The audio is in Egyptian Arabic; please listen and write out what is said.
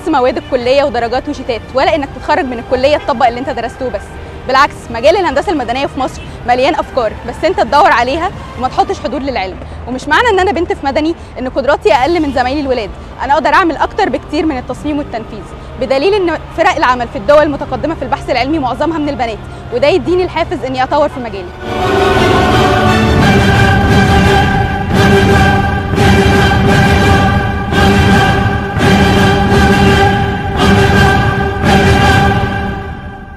بس مواد الكليه ودرجات وشتات ولا انك تتخرج من الكليه تطبق اللي انت درسته بس بالعكس مجال الهندسه المدنيه في مصر مليان افكار بس انت تدور عليها وما تحطش حدود للعلم ومش معنى ان انا بنت في مدني ان قدراتي اقل من زمايلي الولاد انا اقدر اعمل اكتر بكتير من التصميم والتنفيذ بدليل ان فرق العمل في الدول المتقدمه في البحث العلمي معظمها من البنات وده يديني الحافز اني اطور في مجالي